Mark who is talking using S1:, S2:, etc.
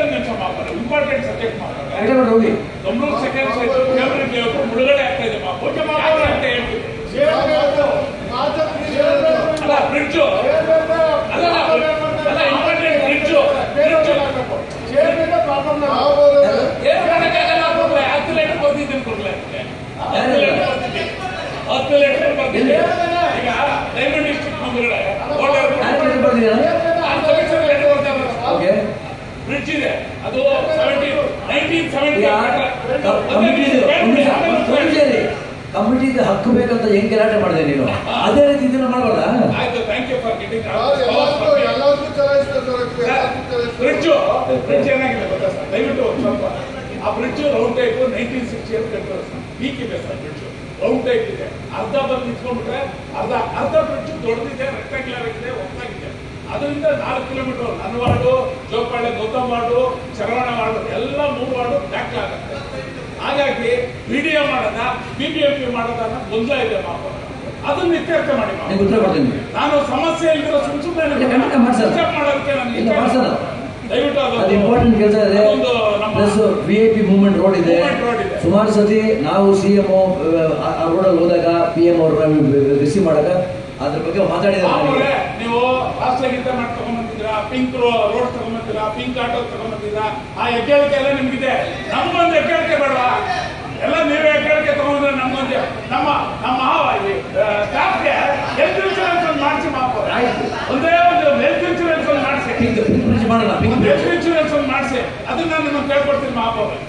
S1: ನಿಮಿಷ ಮಾಪಾರ important subject ಮಾಪಾರ
S2: ವೆಂಕಟೇಗೌಡ ಹೋಗಿ
S1: ತೊಂಬತ್ತು ಸೆಕೆಂಡ್ ಫೇವ್ರೇಟ್ ಲೇಔಟ್ ಮುಳುಗಡೆ ಆಗ್ತಾ ಇದೆ ಮಾಪ ಪೂಜೆ ಮಾಪಾರ ಅಂತ ಹೇಳ್ಬಿಟ್ಟು ಅಲ್ಲ ಬ್ರಿಡ್ಜು ಅಲ್ಲ ಅಲ್ಲ ಇಂಪಾರ್ಟೆಂಟ್ ಬ್ರಿಡ್ಜು ಬ್ರಿಡ್ಜು ಏನು ಮಾಡೋಕ್ಕಾಗಲ್ಲ ಕೊಡ್ಲೆ ಹತ್ತು ಲೀಟರ್ ಬಂದಿದ್ದೀನಿ ಕೊಡ್ಲೆ ಹತ್ತು ಲೀಟರ್ ಬಂದಿದ್ದೀನಿ ಹತ್ತು ಲೀಟರ್ ಬಂದಿದ್ದೀನಿ ಈಗ ಡೈಮಂಡ್ ಡಿಸ್ಟ್ರಿಕ್ಟ್ ಮುಂದ್ಗಡೆ
S2: ಯಾರು ಲೆಟರ್ ಬರ್ದಿದ್ದೀರಾ
S1: ಲೆಟರ್ ಬರ್ತಾ ಇರೋದು.
S2: ಓಕೆ
S1: ಬ್ರಿಡ್ಜ್ ಇದೆ ಅದು ಸೆವೆಂಟೀನ್ ನೈನ್ಟೀನ್ ಸೆವೆಂಟಿ
S2: ಈಗ ಕಮಿಟಿ ಕಮಿಟಿದ ಹಕ್ಕು ಬೇಕಂತ ಹೆಂಗ್ ಗಲಾಟೆ ಮಾಡಿದೆ ನೀನು ಅದೇ ರೀತಿ ಇದನ್ನ ಮಾಡಬಾರ್ದ
S1: ಆಯ್ತು thank you for getting bridge bridge ಏನಾಗಿದೆ ಗೊತ್ತಾ ಸರ್ ದಯವಿಟ್ಟು ಒಂದ್ ಸ್ವಲ್ಪ ಆ bridge round type nineteen sixty ಅಂತ ಕಟ್ಟಿರೋ ಸರ್ ವೀಕ್ ಇದೆ ಸರ್ ಬ್ರಿಡ್ಜ್ ರೌಂಡ್ ಟೈಪ್ ಇದೆ ಅರ್ಧ ಬಂದು ನಿಂತ್ಕೊಂಡ್ಬಿಟ್ರೆ ಅರ್ಧ ಅರ್ಧ ಬ್ರಿಡ್ಜ್ ದೊಡ್ಡದಿದೆ ರೆಕ್ಟಾಂಗ್ಯುಲರ್ ಇದೆ ಒತ್ತಾಗಿದೆ ಅದರಿಂದ ನಾಲ್ಕು ಕಿಲೋಮೀಟರ್ ನನ್ನ ವಾರ್ಡು ಜೋಪಾಳೆ ಗೌತಮ್ ವಾರ್ಡು ಚರವಣ ವಾರ್ಡು ಎಲ್ಲ ಮೂರು ವಾರ್ಡು ದಾಖಲೆ ಆಗುತ್ತೆ ಹಾಗಾಗಿ ವಿಡಿಯೋ ಮಾಡೋದ ಬಿ ಬಿ ಎಂ ಪಿ ಮಾಡೋದ ಅನ್ನೋ ಗೊಂದಲ ಇದೆ ಮಾಪ ಅದನ್ನ ಇತ್ಯರ್ಥ ಮಾಡಿ ಮಾಪ.
S2: ನಿಮ್ಗೆ ಉತ್ತರ ಕೊಡ್ತೀನಿ
S1: ನಾನು ಸಮಸ್ಯೆ ಇಲ್ದಿರೋ ಸುಮ್ ಸುಮ್ಮನೆ
S2: ಇಲ್ಲ, ಖಂಡಿತ ಮಾಡ್ಸಲ್ಲ.
S1: disturb ಮಾಡೋದಕ್ಕೆ ನನಗೆ
S2: ಇಲ್ಲ,
S1: ಇಷ್ಟ ಇಲ್ಲ.
S2: ಮಾಡ್ಸಲ್ಲ.
S1: ದಯವಿಟ್ಟು ಅದು
S2: ಅದು ಇಂಪಾರ್ಟೆಂಟ್ ಕೆಲಸ ಇದೆ
S1: ಅದೊಂದು ನಮ್ಮ
S2: plus V I P movement road ಇದೆ
S1: Movement road ಇದೆ.
S2: ಸುಮಾರು ಸತಿ ನಾವು ಸಿ ಎಂ ಆ ರೋಡಲ್ಲಿ ಹೋದಾಗ ಪಿ ಎಂ ಅವ್ರನ್ನ ರಿಸೀವ್ ಮಾಡಾಗ ಅದ್ರ ಬಗ್ಗೆ ಮಾತಾಡಿದ್ದಾರೆ
S1: ಆಮೇಲೆ ನೀವು ರಾಷ್ಟ್ರಗೀತೆ ಮಾಡಿ ತಗೊಂಡ್ಬಂದಿದ್ದೀರಾ ಪಿಂಕ್ ರೋಡ್ ತಗೊಂಡ್ಬಂದಿರಾ ಪಿಂಕ್ ಆಟೋ ತಗೊಂಡ್ಬಂದಿರಾ ಆ ಹೆಗ್ಗಳಿಕೆ ಎಲ್ಲ ನಿಮ್ಗಿದೆ ನಮ್ಗೊಂದು ಹೆಗ್ಗಳಿಕೆ ಬೇಡವಾ ಎಲ್ಲ ನೀವೇ ಹೆಗ್ಗಳಿಕೆ ತಗೊಂಡ್ರೆ ನಮ್ಗೊಂದು ನಮ್ಮ ನಮ್ಮ ಸ್ಟಾಫ್ಗೆ ಹೆಲ್ತ್ ಇನ್ಶೂರೆನ್ಸ್ ಒಂದು ಮಾಡಿಸಿ ಮಾಪ
S2: ಆಯ್ತು.
S1: ಒಂದೇ ಒಂದು ಹೆಲ್ತ್ ಇನ್ಶೂರೆನ್ಸ್ ಒಂದು ಮಾಡಿಸಿ
S2: ಪಿಂಕ್ ಪಿಂಕ್ ಬ್ರಿಡ್ಜ್ ಮಾಡೋಣ ಪಿಂಕ್
S1: ಒಂದು
S2: ಬ್ರಿಡ್ಜ್
S1: ಹೆಲ್ತ್ ಇನ್ಶೂರೆನ್ಸ್ ಒಂದು ಮಾಡಿಸಿ ಅದನ್ನ ನಾನು ನಿಮಗೆ ಕೇಳ್ಕೊಡ್ತೀನಿ ಮಹಾಪೌರ